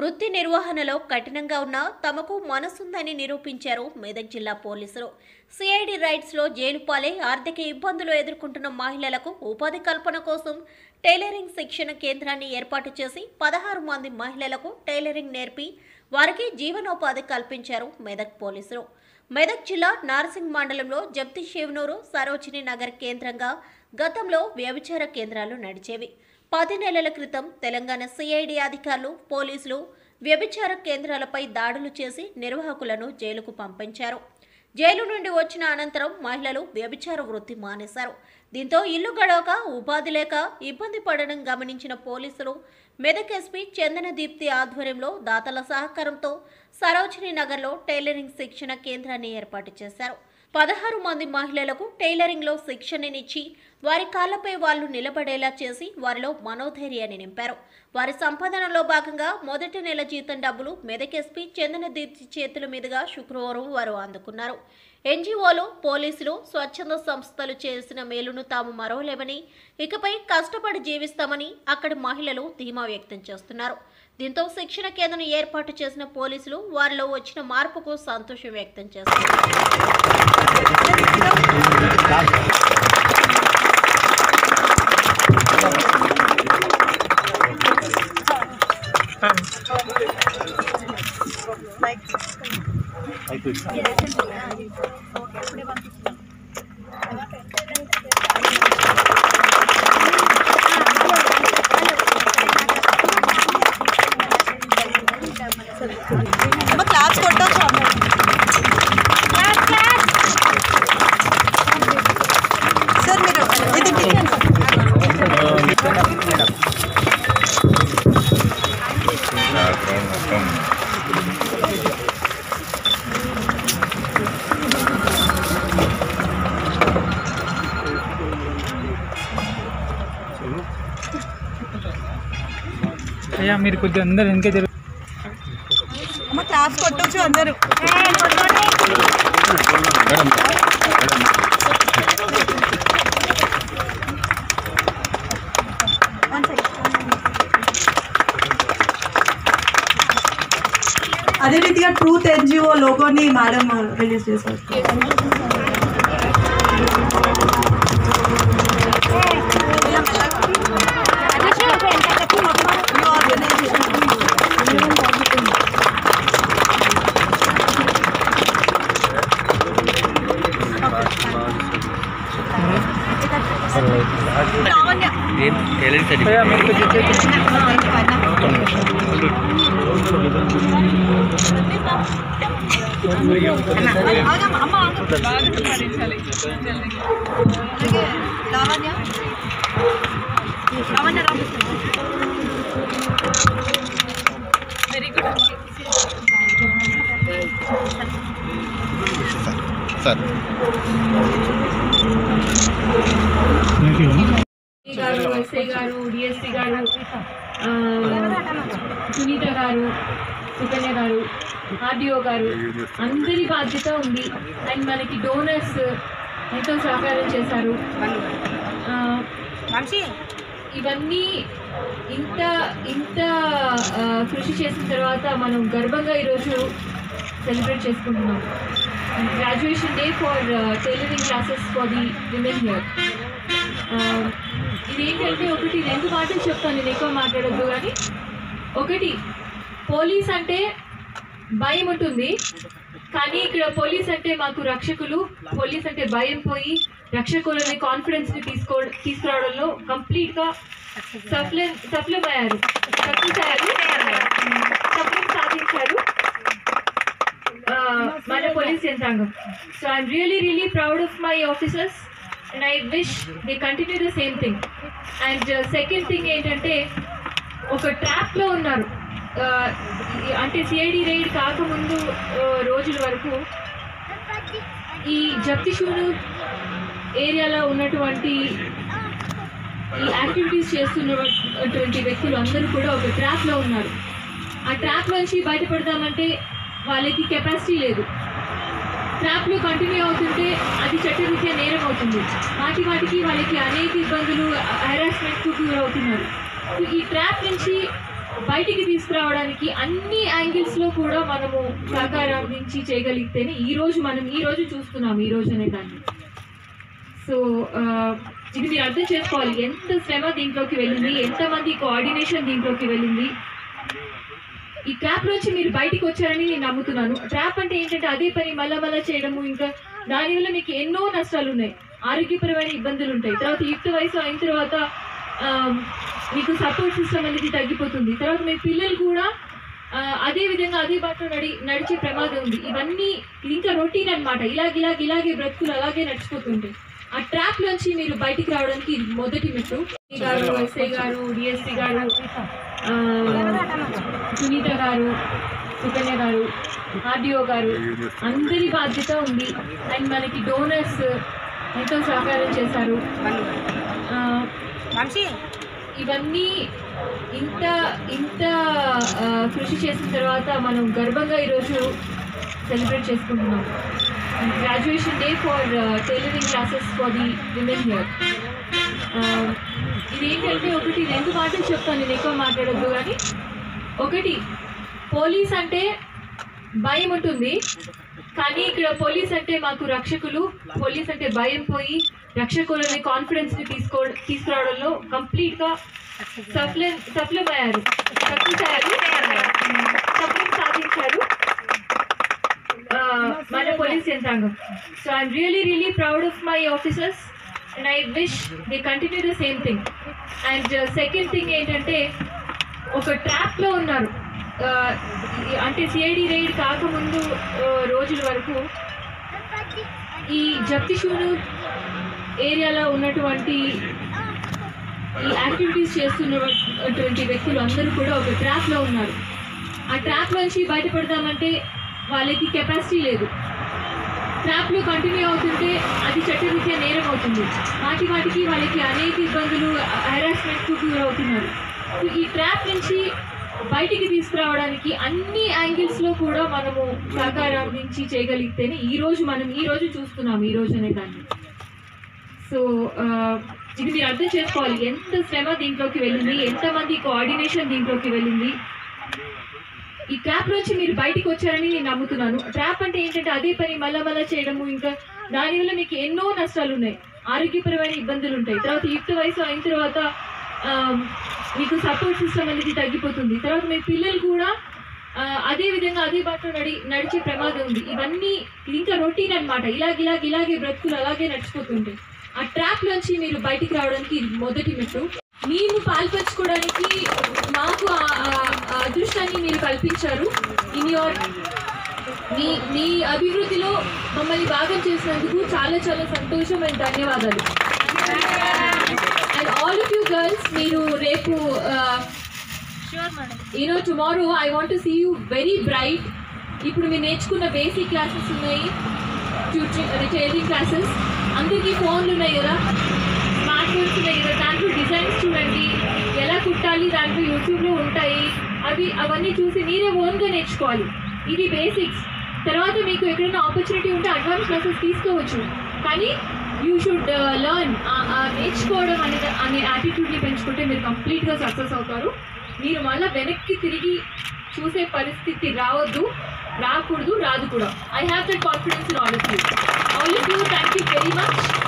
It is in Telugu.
వృత్తి నిర్వహణలో కఠినంగా ఉన్న తమకు మనసుందని నిరూపించారు మెదక్ జిల్లా పోలీసులు సిఐడి రైట్స్లో జైలు పాలై ఆర్థిక ఇబ్బందులు ఎదుర్కొంటున్న మహిళలకు ఉపాధి కల్పన కోసం టైలరింగ్ శిక్షణ కేంద్రాన్ని ఏర్పాటు చేసి పదహారు మంది మహిళలకు టైలరింగ్ నేర్పి వారికి జీవనోపాధి కల్పించారు మెదక్ పోలీసులు మెదక్ జిల్లా నార్సింగ్ మండలంలో జప్తి శివనూరు సరోజిని నగర్ కేంద్రంగా గతంలో వ్యభిచార కేంద్రాలు నడిచేవి పది నెలల క్రితం తెలంగాణ సిఐడి అధికారులు పోలీసులు వ్యభిచార కేంద్రాలపై దాడులు చేసి నిర్వాహకులను జైలుకు పంపించారు జైలు నుండి వచ్చిన అనంతరం మహిళలు వ్యభిచార వృత్తి మానేశారు దీంతో ఇల్లు గడవక ఉపాధి లేక ఇబ్బంది పడడం గమనించిన పోలీసులు మెదక్ ఎస్పీ చందన దీప్తి ఆధ్వర్యంలో దాతల సహకారంతో సరోజిని నగర్లో టైలరింగ్ శిక్షణ కేంద్రాన్ని ఏర్పాటు చేశారు పదహారు మంది మహిళలకు టైలరింగ్లో శిక్షణనిచ్చి వారి కాళ్లపై వాళ్ళు నిలబడేలా చేసి వారిలో మనోధైర్యాన్ని నింపారు వారి సంపాదనలో భాగంగా మొదటి నెల జీతం డబ్బులు మెదక్ ఎస్పీ చందన దీప్తి చేతుల మీదుగా శుక్రవారం వారు అందుకున్నారు ఎన్జీఓలు పోలీసులు స్వచ్ఛంద సంస్థలు చేసిన మేలును తాము మరవలేమని ఇకపై కష్టపడి జీవిస్తామని అక్కడి మహిళలు ధీమా వ్యక్తం చేస్తున్నారు దీంతో శిక్షణ కేంద్రం ఏర్పాటు చేసిన పోలీసులు వారిలో వచ్చిన మార్పుకు సంతోషం వ్యక్తం చేస్తున్నారు అమ్మ క్లాస్ కొట్టచ్చు సార్ మీరు ఇది అయ్యా మీరు కొద్దిగా అందరు వెనక జరుగు అమ్మ క్లాస్ కొట్టచ్చు అందరూ అదే రీతిగా ట్రూత్ ఎన్జిఓ లోగోని మేడం రిలీజ్ చేశారు ఈ ఆర్గనైజేషన్ అయ్యా మీరు కొద్దిగా చేతులు లావణ్య లావణ్య సార్ ఎస్పీ గారు ఎస్ఐ గారు డిఎస్పీ గారు ఆ, సునీత గారు సుకన్య గారు ఆర్డిఓ గారు అందరి బాధ్యత ఉంది అండ్ మనకి డోనర్స్ ఎంతో సహకారం చేశారు ఆ, ఇవన్నీ ఇంత ఇంత ఆ, కృషి చేసిన తర్వాత మనం గర్వంగా ఈరోజు సెలబ్రేట్ చేసుకుంటున్నాం graduation day for tailoring classes for the women here ఇదేంటంటే ఒకటి రెండు మాటలు చెప్తాను నేను ఎక్కువ మాట్లాడొద్దు కానీ ఒకటి పోలీస్ అంటే భయం ఉంటుంది కానీ ఇక్కడ పోలీస్ అంటే మాకు రక్షకులు పోలీస్ అంటే భయం పోయి రక్షకులని కాన్ఫిడెన్స్ ని తీసుకో తీసుకురావడంలో కంప్లీట్ గా సఫలం సఫలమయ్యారు సక్సెస్ అయ్యారు సఫలం సాధించారు ఆ, మన పోలీస్ యంత్రాంగం so I'm really really proud of my officers and I wish they continue the same thing and second thing ఏంటంటే ఒక ట్రాప్లో ఉన్నారు ఆ, ఈ- అంటే సిఐడి రైడ్ కాకముందు ఆ, రోజుల వరకు ఈ జప్తిషూరు ఏరియాలో ఉన్నటువంటి ఈ యాక్టివిటీస్ చేస్తున్నటువంటి వ్యక్తులు అందరూ కూడా ఒక ట్రాప్లో ఉన్నారు ఆ ట్రాప్ నుంచి బయటపడదామంటే వాళ్ళకి కెపాసిటీ లేదు ట్రాప్లో కంటిన్యూ అవుతుంటే అది చట్టరీత్యా నేరం అవుతుంది మాటి మాటికి వాళ్ళకి అనేక ఇబ్బందులు హెరాస్మెంట్కు గురవుతున్నారు సో ఈ ట్రాప్ నుంచి బయటికి తీసుకురావడానికి అన్ని యాంగిల్స్ లో కూడా మనము సహకారం అందించి చేయగలిగితేనే ఈ రోజు మనం ఈ రోజు చూస్తున్నాం ఈ రోజు అనే దాన్ని సో ఆ, ఇది మీరు అర్థం చేసుకోవాలి ఎంత శ్రమ దీంట్లోకి వెళ్ళింది ఎంతమంది కోఆర్డినేషన్ దీంట్లోకి వెళ్ళింది ఈ ట్రాప్ నుంచి మీరు బయటికి వచ్చారని నేను నమ్ముతున్నాను ట్రాప్ అంటే ఏంటంటే అదే పని మళ్ళా మళ్ళా చేయడము ఇంకా దానివల్ల మీకు ఎన్నో నష్టాలు ఉన్నాయి ఆరోగ్యపరమైన ఇబ్బందులు ఉంటాయి తర్వాత యుక్త వయసు అయిన తర్వాత ఆ, మీకు సపోర్ట్ సిస్టమ్ అనేది తగ్గిపోతుంది తర్వాత మీ పిల్లలు కూడా ఆ, అదే విధంగా అదే బాటలో నడి నడిచే ప్రమాదం ఉంది ఇవన్నీ ఇది ఇంకా రొటీన్ అనమాట ఇలాగ ఇలాగ ఇలాగే బ్రతుకులు అలాగే నడిచిపోతుంటాయి ఆ ట్రాప్ నుంచి మీరు బయటికి రావడానికి ఇది మొదటి మెట్టు ఈ గారు ఎస్ఐ గారు డిఎస్పీ గారు ఆ, సునీత గారు సుకన్య గారు ఆర్డిఓ గారు అందరి బాధ్యత ఉంది అండ్ మనకి డోనర్స్ ఎంతో సహకారం చేశారు ఆ, ఇవన్నీ ఇంత ఇంత ఆ, కృషి చేసిన తర్వాత మనం గర్వంగా ఈరోజు సెలబ్రేట్ చేసుకుంటున్నాం graduation day for tailoring classes for the women here ఇది ఏంటంటే ఒకటి రెండు మాటలు చెప్తాను నేను ఎక్కువ మాట్లాడొద్దు కానీ ఒకటి పోలీస్ అంటే భయం ఉంటుంది కానీ ఇక్కడ పోలీస్ అంటే మాకు రక్షకులు పోలీస్ అంటే భయం పోయి రక్షకులని కాన్ఫిడెన్స్ ని తీసుకో తీసుకురావడంలో కంప్లీట్ గా సఫలం సఫలమయ్యారు సక్సెస్ అయ్యారు సఫలం సాధించారు ఆ, మన పోలీస్ యంత్రాంగం so I'm really really proud of my officers and I wish they continue the same thing and second thing ఏంటంటే ఒక ట్రాప్లో ఉన్నారు ఆ, ఈ- అంటే సిఐడి రైడ్ కాకముందు ఆ, రోజుల వరకు ఈ జప్తిషూరు ఏరియాలో ఉన్నటువంటి ఈ యాక్టివిటీస్ చేస్తున్నటువంటి వ్యక్తులు అందరూ కూడా ఒక ట్రాప్లో ఉన్నారు ఆ ట్రాప్ నుంచి బయటపడదామంటే వాళ్ళకి కెపాసిటీ లేదు ట్రాప్లు కంటిన్యూ అవుతుంటే అది చట్టరీత్యా నేరం అవుతుంది వాటి వాటికి వాళ్ళకి అనేక ఇబ్బందులు హెరాస్మెంట్కు గురవుతున్నారు సో ఈ ట్రాప్ నుంచి బయటికి తీసుకురావడానికి అన్ని యాంగిల్స్ లో కూడా మనము సహకారం అందించి చేయగలిగితేనే ఈ రోజు మనం ఈ రోజు చూస్తున్నాం ఈ రోజు అనే దాన్ని సో ఆ, ఇది మీరు అర్థం చేసుకోవాలి ఎంత శ్రమ దీంట్లోకి వెళ్ళింది ఎంతమంది కోఆర్డినేషన్ దీంట్లోకి వెళ్ళింది ఈ ట్రాప్ నుంచి మీరు బయటికి వచ్చారని నేను నమ్ముతున్నాను ట్రాప్ అంటే ఏంటంటే అదే పని మళ్ళా మళ్ళా చేయడము ఇంకా దానివల్ల మీకు ఎన్నో నష్టాలు ఉన్నాయి ఆరోగ్యపరమైన ఇబ్బందులు ఉంటాయి తర్వాత యుక్త వయసు అయిన తర్వాత ఆ, మీకు సపోర్ట్ సిస్టమ్ అనేది తగ్గిపోతుంది తర్వాత మీ పిల్లలు కూడా ఆ, అదే విధంగా అదే బాటలో నడి నడిచే ప్రమాదం ఉంది ఇవన్నీ ఇది ఇంకా రొటీన్ అనమాట ఇలాగ ఇలాగ ఇలాగే బ్రతుకులు అలాగే నడిచిపోతుంటాయి ఆ ట్రాప్ నుంచి మీరు బయటికి రావడానికి ఇది మొదటి మెట్టు మేము పాల్పంచుకోవడానికి మాకు ఆ ఆ- ఆ అదృష్టాన్ని మీరు కల్పించారు ఇన్ యువర్ మీ మీ అభివృద్ధిలో మమ్మల్ని భాగం చేసినందుకు చాలా చాలా సంతోషం అండ్ ధన్యవాదాలు and all of you girls మీరు రేపు you know tomorrow I want to see you very bright ఇప్పుడు మీరు నేర్చుకున్న బేసిక్ క్లాసెస్ ఉన్నాయి టైలరింగ్ క్లాసెస్ అందరికీ ఫోన్లు ఉన్నాయి కదా స్మార్ట్ ఫోన్స్ ఉన్నాయి కదా దాంట్లో డిజైన్స్ చూడండి ఎలా కుట్టాలి దాంట్లో యూట్యూబ్లో ఉంటాయి అవి అవన్నీ చూసి మీరే ఓన్గా నేర్చుకోవాలి ఇది బేసిక్స్ తర్వాత మీకు ఎక్కడైనా ఆపర్చునిటీ ఉంటే అడ్వాన్స్ క్లాసెస్ తీసుకోవచ్చు కానీ యూ షుడ్ లర్న్ నేర్చుకోవడం అనేది అనే యాటిట్యూడ్ని పెంచుకుంటే మీరు కంప్లీట్గా సక్సెస్ అవుతారు మీరు మళ్ళీ వెనక్కి తిరిగి చూసే పరిస్థితి రావద్దు రాకూడదు రాదు కూడా I have that confidence in all of you all of you thank you very much